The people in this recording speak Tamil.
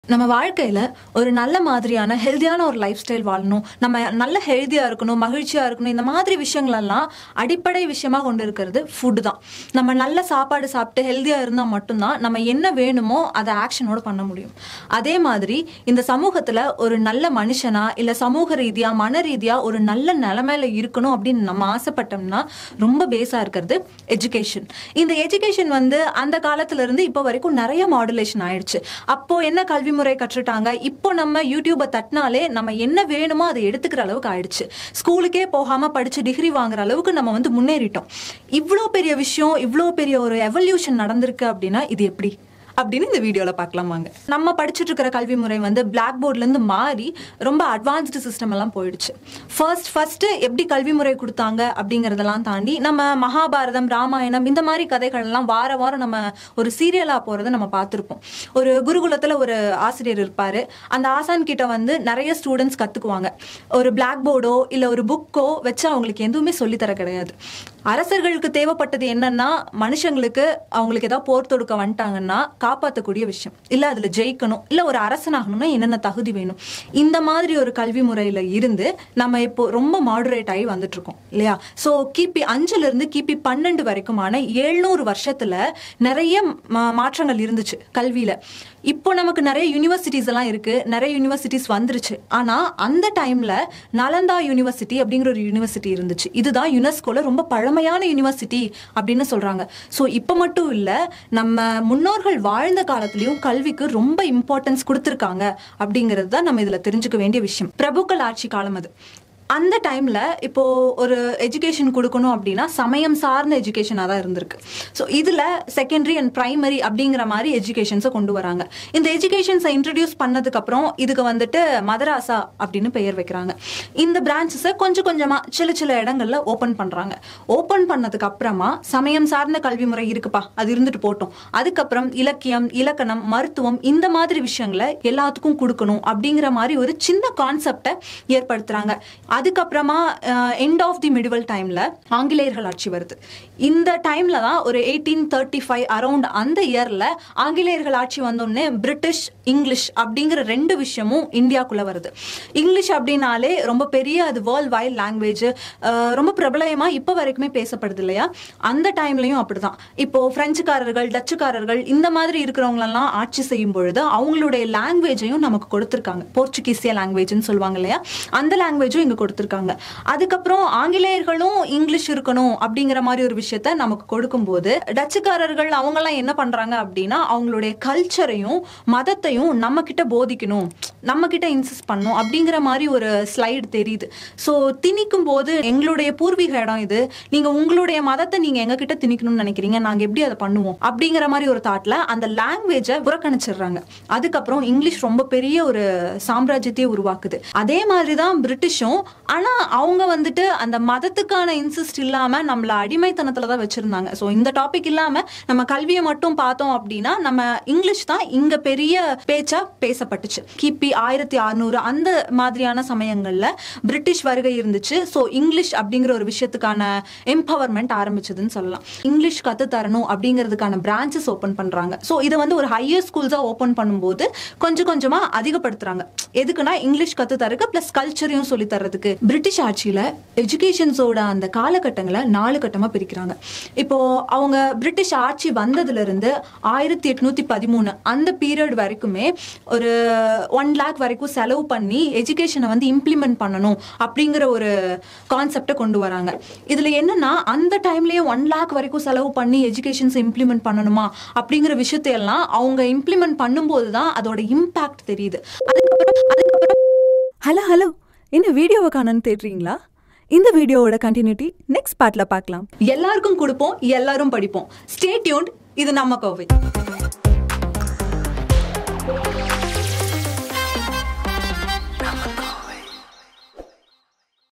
நம்ம வாழ்க்கையில ஒரு நல்ல மாதிரியான ஹெல்தியான ஒரு லைஃப் ஸ்டைல் வாழணும் நம்ம நல்ல ஹெல்தியா இருக்கணும் மகிழ்ச்சியா இருக்கணும் இந்த மாதிரி விஷயங்கள் எல்லாம் அடிப்படை விஷயமா கொண்டு இருக்கிறது ஃபுட் தான் நம்ம நல்ல சாப்பாடு சாப்பிட்டு ஹெல்தியா இருந்தா மட்டும்தான் நம்ம என்ன வேணுமோ அதை ஆக்ஷனோட பண்ண முடியும் அதே மாதிரி இந்த சமூகத்துல ஒரு நல்ல மனுஷனா இல்ல சமூக ரீதியா மன ரீதியா ஒரு நல்ல நிலைமையில இருக்கணும் அப்படின்னு நம்ம ஆசைப்பட்டோம்னா ரொம்ப பேஸா இருக்கிறது எஜுகேஷன் இந்த எஜுகேஷன் வந்து அந்த காலத்துல இருந்து இப்போ வரைக்கும் நிறைய மாடுலேஷன் ஆயிடுச்சு அப்போ என்ன கல்வி முறை கற்றுட்டாங்க இப்போ நம்ம யூடியூபை தட்டினாலே நம்ம என்ன வேணுமோ அதை எடுத்துக்கிற அளவுக்கு ஆயிடுச்சு ஸ்கூலுக்கே போகாம படிச்சு டிகிரி வாங்குற அளவுக்கு நம்ம வந்து முன்னேறிட்டோம் இவ்வளோ பெரிய விஷயம் இவ்வளோ பெரிய ஒரு எவல்யூஷன் நடந்திருக்கு அப்படின்னா இது எப்படி அப்படின்னு இந்த வீடியோல பார்க்கலாம் வாங்க நம்ம படிச்சுட்டு இருக்கிற கல்வி முறை வந்து பிளாக் போர்ட்ல இருந்து மாறி ரொம்ப அட்வான்ஸ்டு சிஸ்டம் எல்லாம் போயிடுச்சு ஃபர்ஸ்ட் ஃபர்ஸ்ட் எப்படி கல்வி முறை கொடுத்தாங்க அப்படிங்கறதெல்லாம் தாண்டி நம்ம மகாபாரதம் ராமாயணம் இந்த மாதிரி கதைகள் எல்லாம் வார வாரம் நம்ம ஒரு சீரியலா போறதை நம்ம பார்த்திருப்போம் ஒரு குருகுலத்துல ஒரு ஆசிரியர் இருப்பாரு அந்த ஆசான் கிட்ட வந்து நிறைய ஸ்டூடெண்ட்ஸ் கத்துக்குவாங்க ஒரு பிளாக் போர்டோ இல்ல ஒரு புக்கோ வச்சு அவங்களுக்கு எதுவுமே சொல்லித்தர கிடையாது அரசர்களுக்கு தேவைப்பட்டது என்னன்னா மனுஷங்களுக்கு அவங்களுக்கு ஏதாவது போர் தொடுக்க வந்துட்டாங்கன்னா காப்பாற்றக்கூடிய விஷயம் இல்ல அதுல ஜெயிக்கணும் இல்ல ஒரு அரசனாகணும்னா என்னென்ன தகுதி வேணும் இந்த மாதிரி ஒரு கல்வி முறையில இருந்து நம்ம இப்போ ரொம்ப மாடுரேட் ஆகி வந்துட்டு இருக்கோம் இல்லையா சோ கிபி அஞ்சுல இருந்து கிபி பன்னெண்டு வரைக்குமான எழுநூறு வருஷத்துல நிறைய மா- மாற்றங்கள் இருந்துச்சு கல்வியில இப்போ நமக்கு நிறைய யூனிவர்சிட்டிஸ் எல்லாம் இருக்கு நிறைய யூனிவர்சிட்டிஸ் வந்துருச்சு ஆனா அந்த டைம்ல நலந்தா யூனிவர்சிட்டி அப்படிங்கிற ஒரு யூனிவர்சிட்டி இருந்துச்சு இதுதான் யுனெஸ்கோல ரொம்ப பழமையான யூனிவர்சிட்டி அப்படின்னு சொல்றாங்க சோ இப்போ மட்டும் இல்ல நம்ம முன்னோர்கள் வாழ்ந்த காலத்திலயும் கல்விக்கு ரொம்ப இம்பார்ட்டன்ஸ் கொடுத்திருக்காங்க அப்படிங்கிறது தான் நம்ம இதுல தெரிஞ்சுக்க வேண்டிய விஷயம் பிரபுக்கள் ஆட்சி காலம் அது அந்த டைம்ல இப்போ ஒரு எஜுகேஷன் கொடுக்கணும் அப்படின்னா சமயம் சார்ந்த எஜுகேஷனாக தான் இருந்திருக்கு ஸோ இதுல செகண்டரி அண்ட் பிரைமரி அப்படிங்கிற மாதிரி எஜுகேஷன்ஸை கொண்டு வராங்க இந்த எஜுகேஷன்ஸை இன்ட்ரடியூஸ் பண்ணதுக்கு அப்புறம் இதுக்கு வந்துட்டு மதராசா அப்படின்னு பெயர் வைக்கிறாங்க இந்த பிரான்ச்சஸை கொஞ்சம் கொஞ்சமா சில சில இடங்கள்ல ஓபன் பண்றாங்க ஓபன் பண்ணதுக்கு அப்புறமா சமயம் சார்ந்த கல்வி முறை இருக்குப்பா அது இருந்துட்டு போட்டோம் அதுக்கப்புறம் இலக்கியம் இலக்கணம் மருத்துவம் இந்த மாதிரி விஷயங்களை எல்லாத்துக்கும் கொடுக்கணும் அப்படிங்கிற மாதிரி ஒரு சின்ன கான்செப்டை ஏற்படுத்துறாங்க அதுக்கப்புறமா எண்ட் ஆஃப் தி மிடிவல் டைம்ல ஆங்கிலேயர்கள் ஆட்சி வருது இந்த டைம்ல தான் ஒரு எயிட்டீன் தேர்ட்டி ஃபைவ் அரௌண்ட் அந்த இயர்ல ஆங்கிலேயர்கள் ஆட்சி வந்தோடனே பிரிட்டிஷ் இங்கிலீஷ் அப்படிங்கிற ரெண்டு விஷயமும் இந்தியாக்குள்ள வருது இங்கிலீஷ் அப்படின்னாலே ரொம்ப பெரிய அது வேர்ல்ட் வைட் லாங்குவேஜ் ரொம்ப பிரபலமா இப்போ வரைக்குமே பேசப்படுது இல்லையா அந்த டைம்லயும் அப்படிதான் இப்போ பிரெஞ்சுக்காரர்கள் டச்சுக்காரர்கள் இந்த மாதிரி இருக்கிறவங்களெல்லாம் ஆட்சி செய்யும் பொழுது அவங்களுடைய லாங்குவேஜையும் நமக்கு கொடுத்துருக்காங்க போர்ச்சுகீசிய லாங்குவேஜ்னு சொல்லுவாங்க இல்லையா அந்த லாங்குவேஜும் இங்க கொடுத்துருக்காங்க அதுக்கப்புறம் ஆங்கிலேயர்களும் இங்கிலீஷ் இருக்கணும் அப்படிங்கிற மாதிரி ஒரு விஷயத்த நமக்கு கொடுக்கும்போது டச்சுக்காரர்கள் அவங்கெல்லாம் என்ன பண்றாங்க அப்படின்னா அவங்களுடைய கல்ச்சரையும் மதத்தையும் நம்ம கிட்ட போதிக்கணும் நம்ம கிட்ட இன்சிஸ்ட் பண்ணணும் அப்படிங்கிற மாதிரி ஒரு ஸ்லைடு தெரியுது ஸோ திணிக்கும் போது எங்களுடைய பூர்வீக இடம் இது நீங்க உங்களுடைய மதத்தை நீங்க எங்க கிட்ட திணிக்கணும்னு நினைக்கிறீங்க நாங்க எப்படி அதை பண்ணுவோம் அப்படிங்கிற மாதிரி ஒரு தாட்ல அந்த லாங்குவேஜை புறக்கணிச்சிடுறாங்க அதுக்கப்புறம் இங்கிலீஷ் ரொம்ப பெரிய ஒரு சாம்ராஜ்யத்தையே உருவாக்குது அதே மாதிரி தான் பிரிட்டிஷும் ஆனா அவங்க வந்துட்டு அந்த மதத்துக்கான இன்சிஸ்ட் இல்லாம நம்மள அடிமைத்தனத்துல தான் வச்சிருந்தாங்க ஸோ இந்த டாபிக் இல்லாம நம்ம கல்வியை மட்டும் பார்த்தோம் அப்படின்னா நம்ம இங்கிலீஷ் தான் இங்க பெரிய பேச்சா பேசப்பட்டுச்சு கிபி ஆயிரத்தி அறுநூறு அந்த மாதிரியான சமயங்கள்ல பிரிட்டிஷ் வருகை இருந்துச்சு ஸோ இங்கிலீஷ் அப்படிங்கிற ஒரு விஷயத்துக்கான எம்பவர்மெண்ட் ஆரம்பிச்சதுன்னு சொல்லலாம் இங்கிலீஷ் கத்து தரணும் அப்படிங்கிறதுக்கான பிரான்ச்சஸ் ஓப்பன் பண்றாங்க ஸோ இதை வந்து ஒரு ஹையர் ஸ்கூல்ஸா ஓப்பன் பண்ணும்போது கொஞ்சம் கொஞ்சமா அதிகப்படுத்துறாங்க எதுக்குன்னா இங்கிலீஷ் கத்து தரக்கு பிளஸ் கல்ச்சரையும் சொல்லி தர்றதுக்கு பிரிட்டிஷ் ஆட்சியில எஜுகேஷன்ஸோட அந்த காலகட்டங்களை நாலு கட்டமா பிரிக்கிறாங்க இப்போ அவங்க பிரிட்டிஷ் ஆட்சி வந்ததுல இருந்து ஆயிரத்தி எட்நூத்தி பதிமூணு அந்த பீரியட் வரைக்குமே ஒரு ஒன் லேக் வரைக்கும் செலவு பண்ணி எஜுகேஷனை வந்து இம்ப்ளிமெண்ட் பண்ணணும் அப்படிங்கிற ஒரு கான்செப்டை கொண்டு வராங்க இதுல என்னன்னா அந்த டைம்லயே ஒன் லேக் வரைக்கும் செலவு பண்ணி எஜுகேஷன்ஸ் இம்ப்ளிமெண்ட் பண்ணணுமா அப்படிங்கிற விஷயத்தையெல்லாம் அவங்க இம்ப்ளிமெண்ட் பண்ணும்போது தான் அதோட இம்பாக்ட் தெரியுது அதுக்கப்புறம் அதுக்கப்புறம் ஹலோ ஹலோ என்ன வீடியோவை காணன்னு தேடுறீங்களா இந்த வீடியோவோட கண்டினியூட்டி நெக்ஸ்ட் பார்ட்ல பார்க்கலாம் எல்லாருக்கும் கொடுப்போம் எல்லாரும் படிப்போம் ஸ்டே டியூன்ட் இது நம்ம கோவை